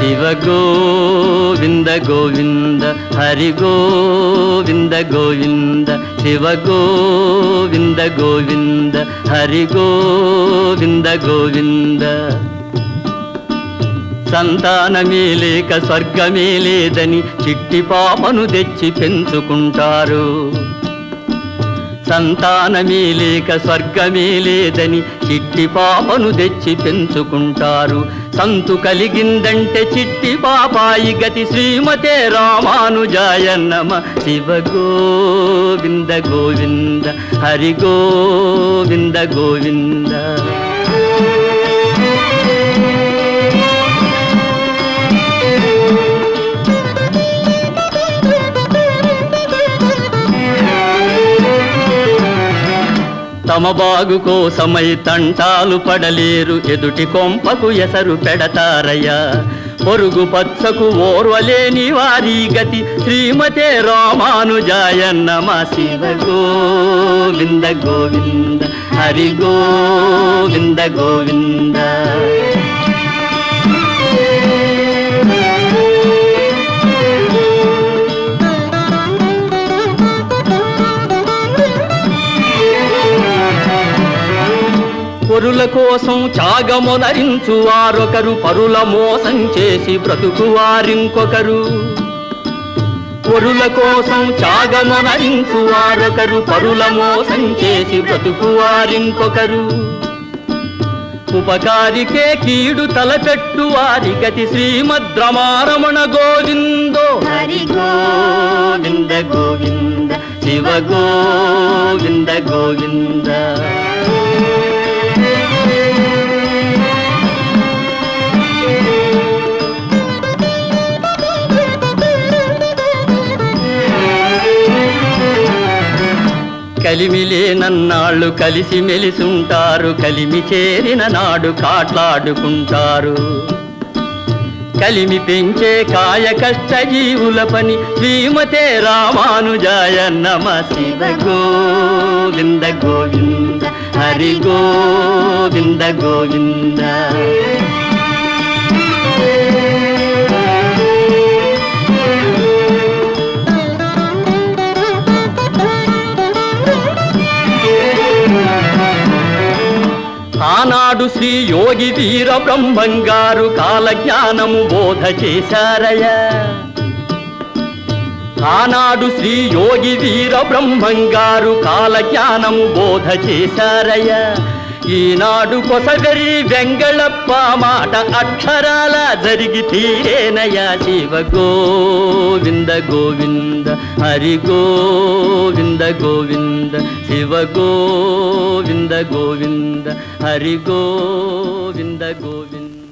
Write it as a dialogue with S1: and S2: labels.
S1: శివ గోవింద గోవింద హరి గోవింద గోవింద శివ గోవింద గోవింద హరి గోవింద గోవింద సంతానమే లేక స్వర్గమే లేదని చిట్టి పాపను తెచ్చి పెంచుకుంటారు సంతానమే లేక స్వర్గమే లేదని చిట్టి పాపను తెచ్చి పెంచుకుంటారు సంతు కలిగిందంటే చిట్టి పాపాయి గతి శ్రీమతే రామానుజాయ నమ శివ గోవింద గోవింద హరి గోవింద గోవింద తమ బాగు కోసమై తంటాలు పడలేరు ఎదుటి కొంపకు ఎసరు పెడతారయ్యా పొరుగు పచ్చకు ఓర్వలేని వారి గతి శ్రీమతే రామానుజాయ నమ శివ గోవింద గోవింద హరి గోవింద గోవింద పొరుల కోసం త్యాగమునరించు వారొకరు పరుల మోసం చేసి బ్రతుకు వారింకొకరు పొరుల కోసం త్యాగమునరించు వారొకరు పరుల మోసం చేసి బ్రతుకు వారింకొకరు ఉపకారికే కీడు తలపెట్టు వారి గతి శ్రీమద్రమారమణ గోవిందో
S2: హరి
S1: గోవింద గోవింద శివ గోవింద గోవింద కలిమిలేనన్నాళ్ళు కలిసి మెలిసుంటారు కలిమి చేరిన నాడు కాట్లాడుకుంటారు కలిమి పెంచే కాయ కష్ట జీవుల పని శ్రీమతే రామానుజాయ నమ శివ గోవింద గోవింద హరి గోవింద గోవింద ఆనాడు శ్రీ యోగి వీర బ్రహ్మంగారు కాలజ్ఞానము బోధ చేశారయ్యా ఆనాడు శ్రీ యోగి వీర బ్రహ్మంగారు కాలజ్ఞానము బోధ చేశారయ్యా ఈనాడు కొసగరి వెంగళప్ప మాట అక్షరాల జరిగి తీరేనయా శివ గోవింద గోవింద హరి గోవింద గోవింద శివ గోవింద గోవింద హరి గోవింద గోవింద